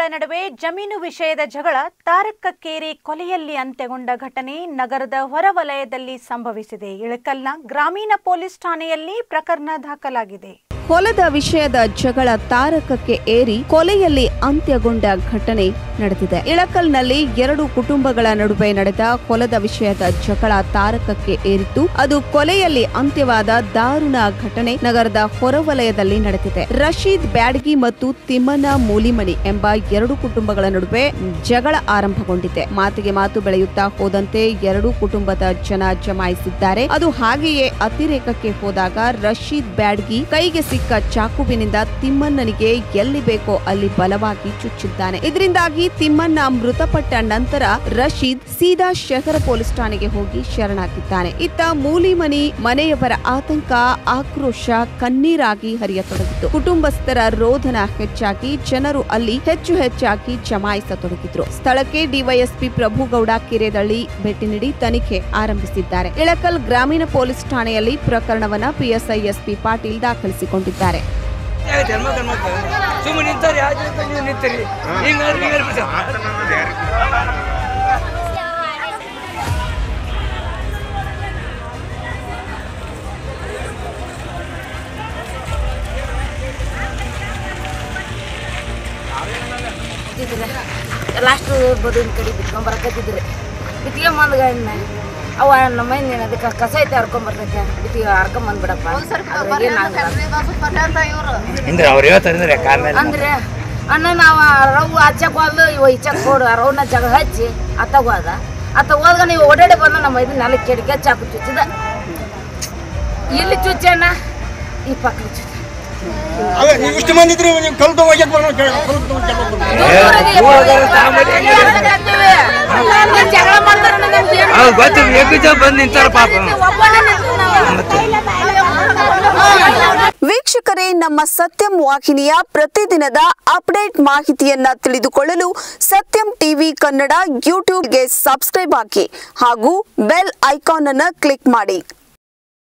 ನಡುವೆ ಜಮೀನು ವಿಷಯದ ಜಗಳ ತಾರಕಕ್ಕೇರಿ ಕೊಲೆಯಲ್ಲಿ ಅಂತ್ಯಗೊಂಡ ಘಟನೆ ನಗರದ ಹೊರವಲಯದಲ್ಲಿ ಸಂಭವಿಸಿದೆ ಇಳಕಲ್ನ ಗ್ರಾಮೀಣ ಪೊಲೀಸ್ ಠಾಣೆಯಲ್ಲಿ ಪ್ರಕರಣ ದಾಖಲಾಗಿದೆ ಹೊಲದ ವಿಷಯದ ಜಗಳ ತಾರಕಕ್ಕೆ ಏರಿ ಕೊಲೆಯಲ್ಲಿ ಅಂತ್ಯಗೊಂಡ ಘಟನೆ ನಡೆದಿದೆ ಇಳಕಲ್ನಲ್ಲಿ ಎರಡು ಕುಟುಂಬಗಳ ನಡುವೆ ನಡೆದ ಹೊಲದ ವಿಷಯದ ಜಗಳ ತಾರಕಕ್ಕೆ ಏರಿದ್ದು ಅದು ಕೊಲೆಯಲ್ಲಿ ಅಂತ್ಯವಾದ ದಾರುಣ ಘಟನೆ ನಗರದ ಹೊರವಲಯದಲ್ಲಿ ನಡೆದಿದೆ ರಶೀದ್ ಬ್ಯಾಡಗಿ ಮತ್ತು ತಿಮ್ಮನ ಮೂಲಿಮನಿ ಎಂಬ ಎರಡು ಕುಟುಂಬಗಳ ನಡುವೆ ಜಗಳ ಆರಂಭಗೊಂಡಿದೆ ಮಾತಿಗೆ ಮಾತು ಬೆಳೆಯುತ್ತಾ ಹೋದಂತೆ ಎರಡೂ ಕುಟುಂಬದ ಜನ ಜಮಾಯಿಸಿದ್ದಾರೆ ಅದು ಹಾಗೆಯೇ ಅತಿರೇಕಕ್ಕೆ ಹೋದಾಗ ರಶೀದ್ ಬ್ಯಾಡ್ಗಿ ಕೈಗೆ ಸಿಕ್ಕ ಚಾಕುವಿನಿಂದ ತಿಮ್ಮಣ್ಣನಿಗೆ ಎಲ್ಲಿ ಬೇಕೋ ಅಲ್ಲಿ ಬಲವಾಗಿ ಚುಚ್ಚಿದ್ದಾನೆ ಇದರಿಂದಾಗಿ ತಿಮ್ಮಣ್ಣ ಮೃತಪಟ್ಟ ನಂತರ ರಶೀದ್ ಸೀದಾ ಶಹರ ಪೊಲೀಸ್ ಠಾಣೆಗೆ ಹೋಗಿ ಶರಣಾಗಿದ್ದಾನೆ ಇತ್ತ ಮೂಲಿಮನಿ ಮನೆಯವರ ಆತಂಕ ಆಕ್ರೋಶ ಕಣ್ಣೀರಾಗಿ ಹರಿಯತೊಡಗಿತು ಕುಟುಂಬಸ್ಥರ ರೋಧನ ಹೆಚ್ಚಾಗಿ ಜನರು ಅಲ್ಲಿ ಹೆಚ್ಚು ಹೆಚ್ಚಾಗಿ ಜಮಾಯಿಸತೊಡಗಿದ್ರು ಸ್ಥಳಕ್ಕೆ ಡಿವೈಎಸ್ಪಿ ಪ್ರಭುಗೌಡ ಕೆರೆದಳ್ಳಿ ಭೇಟಿ ನೀಡಿ ತನಿಖೆ ಆರಂಭಿಸಿದ್ದಾರೆ ಇಳಕಲ್ ಗ್ರಾಮೀಣ ಪೊಲೀಸ್ ಠಾಣೆಯಲ್ಲಿ ಪ್ರಕರಣವನ್ನ ಪಿಎಸ್ಐ ಎಸ್ಪಿ ಪಾಟೀಲ್ ದಾಖಲಿಸಿಕೊಂಡಿದ್ದಾರೆ ಧರ್ಮ ಧರ್ಮ ಸುಮ್ಮನೆ ನಿಂತಾರೆ ಯಾಕೆ ನೀವು ನಿಂತೀರಿ ಹಿಂಗಾದ್ರೆ ಹಿಂಗಾದ್ರೆ ಬಿಡು. ಬಿತ್ತಿದ್ರೆ ಲಾಸ್ಟ್ ಬದುವಿನ ಕಡೆ ಬಿತ್ಕೊಂಡ್ ಬರಕತ್ತಿದ್ರಿ ಬಿತ್ತಿಗೆ ಮಂದ್ ಗಾಡಿನ ಅವ ನಮ್ಮ ಮನೆ ಅದಕ್ಕೆ ಕಸ ಐತೆ ಹರ್ಕೊಂಬರ್ತೈತೆ ಬಿತ್ತಿಗೆ ಹರ್ಕೊಂಬಂದ್ಬಿಡಪ್ಪ ಅದ್ರಾಗೇನ್ ಆಗಲ್ಲ. ಅಂದ್ರೆ ಅವ್ರು ಹೇಳ್ತಾರೆ ಅಂದ್ರೆ ಕಾಲ ಮೇಲೆ ಅಂದ್ರೆ ಅಣ್ಣ ನಾವು ರವ್ ಹಚ್ಚಕ್ ಹೋದ್ಲು ಇವ ಇಚ್ಚಕ್ ಕೊಡು ಆ ರವ್ನ ಜಗ ಹಚ್ಚಿ ಅತ್ತಾಗ ಹೋದ ಅತ್ತ ಹೋದ್ಗ ನೀವು ಓಡಾಡಿ ಬಂದ ನಮ್ಮ ಇದನ್ನ ನೆಲಕ್ಕೆ ಕೆಡಿಗೆ ಚಾಕು ಚುಚ್ಚಿದ ಇಲ್ಲಿ ಚುಚ್ಚಣ್ಣ ಈ ಪಕ್ಕ ಚುಚ್ಚ ಅಲ್ಲ ನೀವು ಇಷ್ಟು ಮಂದಿ ಇದ್ರಿ ನೀವು ಕಲ್ತು ಹೋಗ್ಯಕ್ ಬರೋಣ ಕಲ್ತು ಜಗಳ ಮಾಡ್ತಾರೆ ನಮ್ಗೆ ಏನು ಅವ್ರು ಗೊತ್ತು ಎಗ್ಗಿಜ ಬಂದು ನಿಂತಾರ ಪಾಪ ಒಬ್ಬನೇ ನಿಂತ್ಕೊಂಡವ. ವೀಕ್ಷಕರೇ ನಮ್ಮ ಸತ್ಯಂ ವಾಹಿನಿಯ ಪ್ರತಿದಿನದ ಅಪ್ಡೇಟ್ ಮಾಹಿತಿಯನ್ನ ತಿಳಿದುಕೊಳ್ಳಲು ಸತ್ಯಂ ಟಿವಿ ಕನ್ನಡ ಯೂಟ್ಯೂಬ್ಗೆ ಸಬ್ಸ್ಕ್ರೈಬ್ ಹಾಕಿ ಹಾಗೂ ಬೆಲ್ ಐಕಾನ್ ಅನ್ನು ಕ್ಲಿಕ್ ಮಾಡಿ